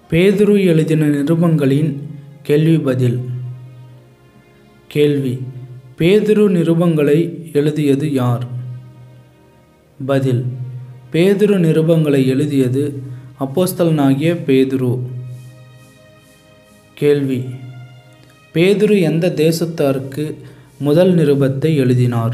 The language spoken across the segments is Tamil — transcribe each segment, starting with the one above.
பேதுரு எழுதின நிருபங்களின் கேள்வி பதில் கேள்வி பேதுரு நிருபங்களை எழுதியது யார் பதில் பேதுரு நிருபங்களை எழுதியது அப்போஸ்தலனாகிய பேதுரு கேள்வி பேதுரு எந்த தேசத்தாருக்கு முதல் நிருபத்தை எழுதினார்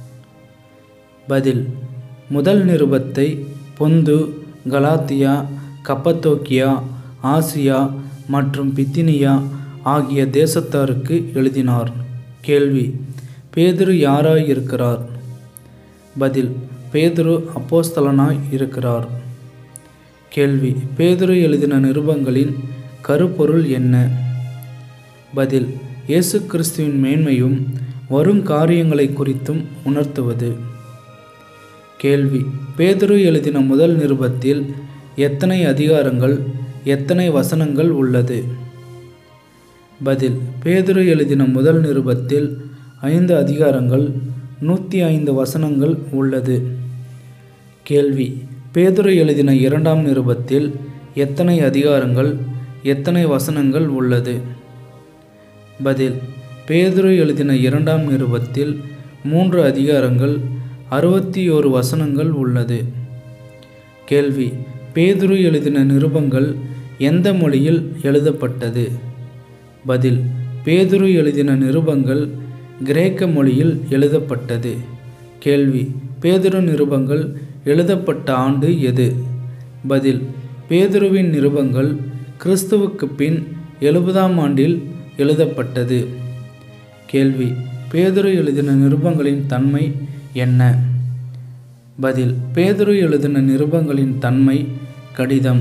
பதில் முதல் நிருபத்தை பொந்து கலாத்தியா கப்பத்தோக்கியா ஆசியா மற்றும் பித்தினியா ஆகிய தேசத்தாருக்கு எழுதினார் கேள்வி பேதுரு யாராய் இருக்கிறார் பதில் பேதுரு அப்போஸ்தலனாய் இருக்கிறார் கேள்வி பேதுரு எழுதின நிருபங்களின் கருப்பொருள் என்ன பதில் இயேசு கிறிஸ்துவின் மேன்மையும் வரும் காரியங்களை குறித்தும் உணர்த்துவது கேள்வி பேதுரு எழுதின முதல் நிருபத்தில் எத்தனை அதிகாரங்கள் எத்தனை வசனங்கள் உள்ளது பதில் பேதுரு எழுதின முதல் நிருபத்தில் ஐந்து அதிகாரங்கள் நூற்றி ஐந்து வசனங்கள் உள்ளது கேள்வி பேதுரு எழுதின இரண்டாம் நிருபத்தில் எத்தனை அதிகாரங்கள் எத்தனை வசனங்கள் உள்ளது பதில் பேதுரு எழுதின இரண்டாம் நிருபத்தில் மூன்று அதிகாரங்கள் அறுபத்தி ஓரு வசனங்கள் உள்ளது கேள்வி பேதுரு எழுதின நிருபங்கள் எந்த மொழியில் எழுதப்பட்டது பதில் பேதுரு எழுதின நிருபங்கள் கிரேக்க மொழியில் எழுதப்பட்டது கேள்வி பேதுரு நிருபங்கள் எழுதப்பட்ட ஆண்டு எது பதில் பேதுருவின் நிருபங்கள் கிறிஸ்துவுக்கு பின் எழுபதாம் ஆண்டில் எழுதப்பட்டது கேள்வி பேதுரு எழுதின நிருபங்களின் தன்மை என்ன பதில் பேதுரு எழுதின நிருபங்களின் தன்மை கடிதம்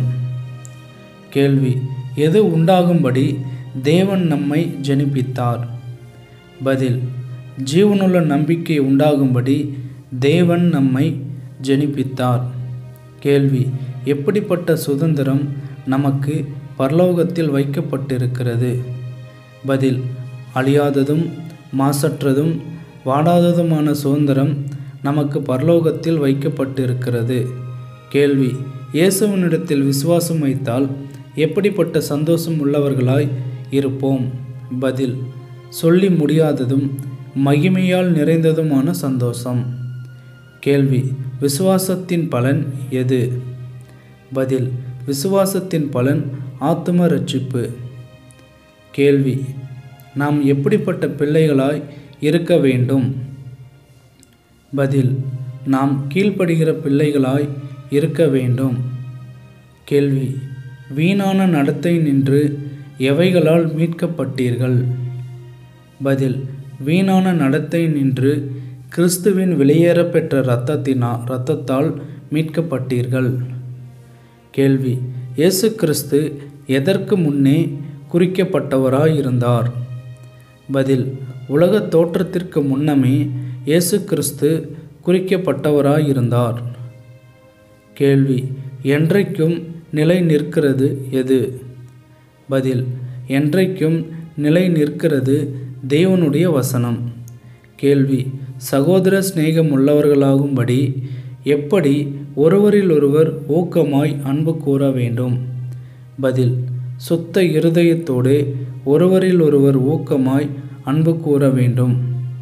கேள்வி எது உண்டாகும்படி தேவன் நம்மை ஜனிப்பித்தார் பதில் ஜீவனுள்ள நம்பிக்கை உண்டாகும்படி தேவன் நம்மை ஜனிப்பித்தார் கேள்வி எப்படிப்பட்ட சுதந்திரம் நமக்கு பரலோகத்தில் வைக்கப்பட்டிருக்கிறது பதில் அழியாததும் மாசற்றதும் வாடாததுமான சுதந்திரம் நமக்கு பரலோகத்தில் வைக்கப்பட்டிருக்கிறது கேள்வி இயேசுவனிடத்தில் விசுவாசம் வைத்தால் எப்படிப்பட்ட சந்தோஷம் உள்ளவர்களாய் இருப்போம் பதில் சொல்லி முடியாததும் மகிமையால் நிறைந்ததுமான சந்தோஷம் கேள்வி விசுவாசத்தின் பலன் எது பதில் விசுவாசத்தின் பலன் ஆத்தும ரட்சிப்பு கேள்வி நாம் எப்படிப்பட்ட பிள்ளைகளாய் இருக்க வேண்டும் பதில் நாம் கீழ்ப்படுகிற பிள்ளைகளாய் இருக்க வேண்டும் கேள்வி வீணான நடத்தை நின்று எவைகளால் மீட்கப்பட்டீர்கள் பதில் வீணான நடத்தை நின்று கிறிஸ்துவின் வெளியேறப்பெற்ற இரத்தத்தினா இரத்தத்தால் மீட்கப்பட்டீர்கள் கேள்வி இயேசு கிறிஸ்து எதற்கு முன்னே குறிக்கப்பட்டவராயிருந்தார் பதில் உலக தோற்றத்திற்கு முன்னமே இயேசு கிறிஸ்து குறிக்கப்பட்டவராயிருந்தார் கேள்வி என்றைக்கும் நிலை நிற்கிறது எது பதில் என்றைக்கும் நிலை நிற்கிறது தேவனுடைய வசனம் கேள்வி சகோதர சிநேகம் உள்ளவர்களாகும்படி எப்படி ஒருவரில் ஒருவர் ஊக்கமாய் அன்பு கூற வேண்டும் பதில் சுத்த இருதயத்தோடு ஒருவரில் ஒருவர் ஊக்கமாய் அன்பு கூற வேண்டும்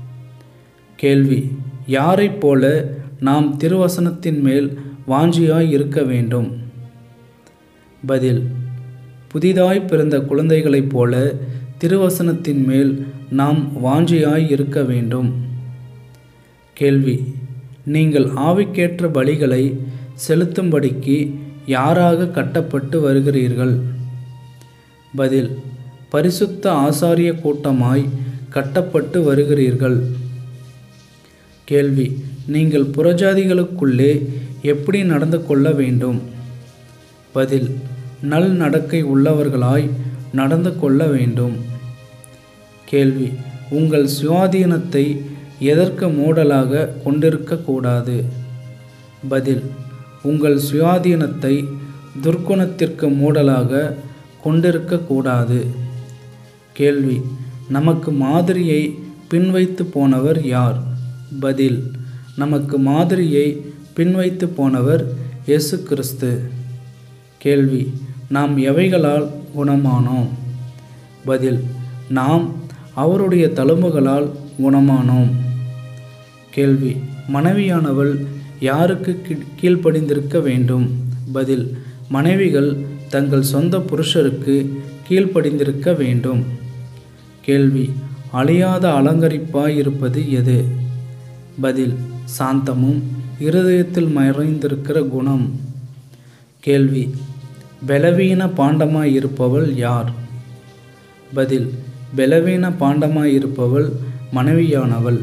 கேள்வி யாரைப் போல நாம் திருவசனத்தின் மேல் வாஞ்சியாய் இருக்க வேண்டும் பதில் புதிதாய் பிறந்த குழந்தைகளைப் போல திருவசனத்தின் மேல் நாம் வாஞ்சியாய் இருக்க வேண்டும் கேள்வி நீங்கள் ஆவிக்கேற்ற பலிகளை செலுத்தும்படிக்கு யாராக கட்டப்பட்டு வருகிறீர்கள் பதில் பரிசுத்த ஆசாரிய கூட்டமாய் கட்டப்பட்டு வருகிறீர்கள் கேள்வி நீங்கள் புறஜாதிகளுக்குள்ளே எப்படி நடந்து கொள்ள வேண்டும் பதில் நல் நடக்கை உள்ளவர்களாய் நடந்து கொள்ள வேண்டும் கேள்வி உங்கள் சுயாதீனத்தை எதற்கு மூடலாக கொண்டிருக்கக்கூடாது பதில் உங்கள் சுயாதீனத்தை துர்க்குணத்திற்கு மூடலாக கொண்டிருக்கக்கூடாது கேள்வி நமக்கு மாதிரியை பின்வைத்து போனவர் யார் பதில் நமக்கு மாதிரியை பின்வைத்து போனவர் இயேசு கிறிஸ்து கேள்வி நாம் எவைகளால் குணமானோம் பதில் நாம் அவருடைய தழும்புகளால் குணமானோம் கேள்வி மனைவியானவள் யாருக்கு கீழ்- கீழ்ப்படிந்திருக்க வேண்டும் பதில் மனைவிகள் தங்கள் சொந்த புருஷருக்கு கீழ்ப்படிந்திருக்க வேண்டும் கேள்வி அழியாத அலங்கரிப்பாய் இருப்பது எது பதில் சாந்தமும் இருதயத்தில் மறைந்திருக்கிற குணம் கேள்வி பலவீன பாண்டமாய் இருப்பவள் யார் பதில் பலவீன பாண்டமாய் இருப்பவள் மனைவியானவள்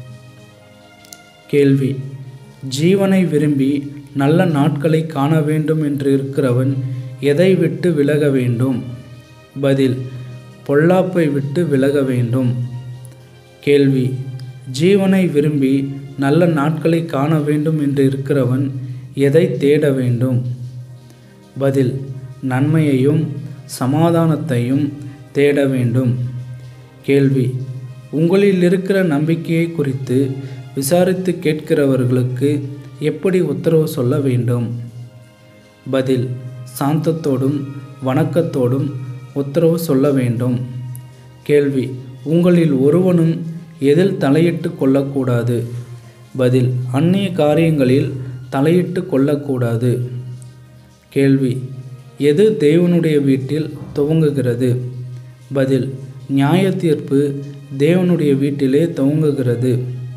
கேள்வி ஜீவனை விரும்பி நல்ல நாட்களை காண வேண்டும் என்று இருக்கிறவன் எதை விட்டு விலக வேண்டும் பதில் பொல்லாப்பை விட்டு விலக வேண்டும் கேள்வி ஜீவனை விரும்பி நல்ல நாட்களை காண வேண்டும் என்று இருக்கிறவன் எதை தேட வேண்டும் பதில் நன்மையையும் சமாதானத்தையும் தேட வேண்டும் கேள்வி உங்களில் இருக்கிற நம்பிக்கையை குறித்து விசாரித்து கேட்கிறவர்களுக்கு எப்படி உத்தரவு சொல்ல வேண்டும் பதில் சாந்தத்தோடும் வணக்கத்தோடும் உத்தரவு சொல்ல வேண்டும் கேள்வி உங்களில் ஒருவனும் எதில் தலையிட்டு கொள்ளக்கூடாது பதில் அந்நிய காரியங்களில் தலையிட்டு கொள்ளக்கூடாது கேள்வி எது தேவனுடைய வீட்டில் துவங்குகிறது பதில் நியாய தீர்ப்பு தேவனுடைய வீட்டிலே துவங்குகிறது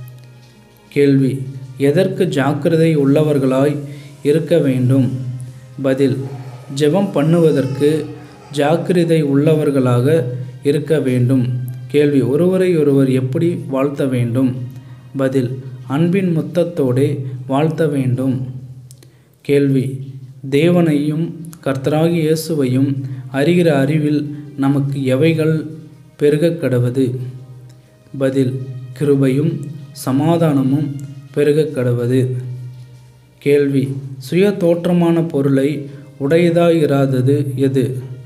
கேள்வி எதற்கு ஜாக்கிரதை உள்ளவர்களாய் இருக்க வேண்டும் பதில் ஜெபம் பண்ணுவதற்கு ஜாக்கிரதை உள்ளவர்களாக இருக்க வேண்டும் கேள்வி ஒருவரை ஒருவர் எப்படி வாழ்த்த வேண்டும் பதில் அன்பின் முத்தத்தோடே வாழ்த்த வேண்டும் கேள்வி தேவனையும் கர்த்தராகிய இயேசுவையும் அறிகிற அறிவில் நமக்கு எவைகள் பெருகக் கடவது பதில் கிருபையும் சமாதானமும் பெருகக் கடவது கேள்வி சுய தோற்றமான பொருளை உடையதாயிராதது எது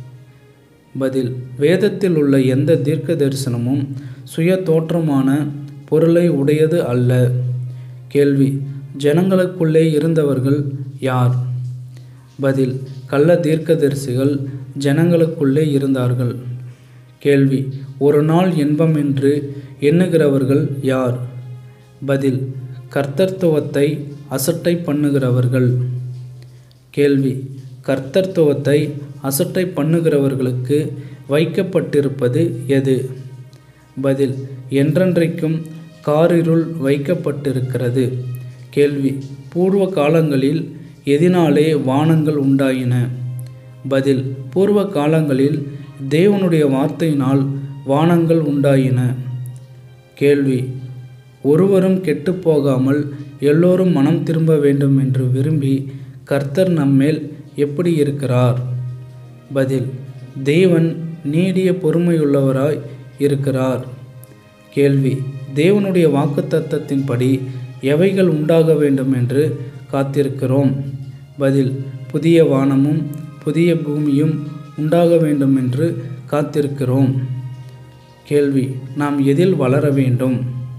பதில் வேதத்தில் உள்ள எந்த தீர்க்க தரிசனமும் சுய தோற்றமான பொருளை உடையது அல்ல கேள்வி ஜனங்களுக்குள்ளே இருந்தவர்கள் யார் பதில் கள்ள தீர்க்கதரிசிகள் ஜனங்களுக்குள்ளே இருந்தார்கள் கேள்வி ஒரு நாள் இன்பம் என்று எண்ணுகிறவர்கள் யார் பதில் கர்த்தர்த்துவத்தை அசட்டை பண்ணுகிறவர்கள் கேள்வி கர்த்தர்த்துவத்தை அசட்டை பண்ணுகிறவர்களுக்கு வைக்கப்பட்டிருப்பது எது பதில் என்றென்றைக்கும் காரிருள் வைக்கப்பட்டிருக்கிறது கேள்வி பூர்வ காலங்களில் எதினாலே வானங்கள் உண்டாயின பதில் பூர்வ காலங்களில் தேவனுடைய வார்த்தையினால் வானங்கள் உண்டாயின கேள்வி ஒருவரும் கெட்டுப்போகாமல் எல்லோரும் மனம் திரும்ப வேண்டும் என்று விரும்பி கர்த்தர் நம்மேல் எப்படி இருக்கிறார் பதில் தேவன் நீடிய பொறுமையுள்ளவராய் இருக்கிறார் கேள்வி தேவனுடைய வாக்குத்தத்தத்தின்படி எவைகள் உண்டாக வேண்டும் என்று காத்திருக்கிறோம் பதில் புதிய வானமும் புதிய பூமியும் உண்டாக வேண்டும் என்று காத்திருக்கிறோம் கேள்வி நாம் எதில் வளர வேண்டும்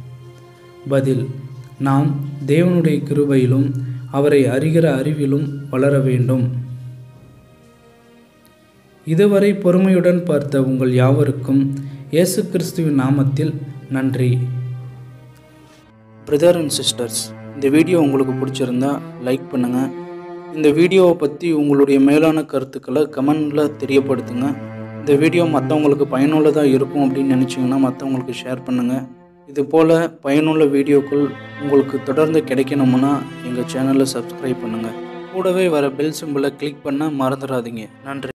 பதில் நாம் தேவனுடைய கிருபையிலும் அவரை அறிகிற அறிவிலும் வளர வேண்டும் இதுவரை பொறுமையுடன் பார்த்த உங்கள் யாவருக்கும் இயேசு கிறிஸ்துவின் நாமத்தில் நன்றி பிரதர் அண்ட் சிஸ்டர்ஸ் இந்த வீடியோ உங்களுக்கு பிடிச்சிருந்தா லைக் பண்ணுங்கள் இந்த வீடியோவை பற்றி உங்களுடைய மேலான கருத்துக்களை கமெண்டில் தெரியப்படுத்துங்க இந்த வீடியோ மற்றவங்களுக்கு பயனுள்ளதாக இருக்கும் அப்படின்னு நினச்சிங்கன்னா மற்றவங்களுக்கு ஷேர் பண்ணுங்கள் இது போல் பயனுள்ள வீடியோக்கள் உங்களுக்கு தொடர்ந்து கிடைக்கணும்னா எங்கள் சேனலை சப்ஸ்கிரைப் பண்ணுங்கள் கூடவே வர பெல் சிம்பிளை கிளிக் பண்ண மறந்துடாதீங்க நன்றி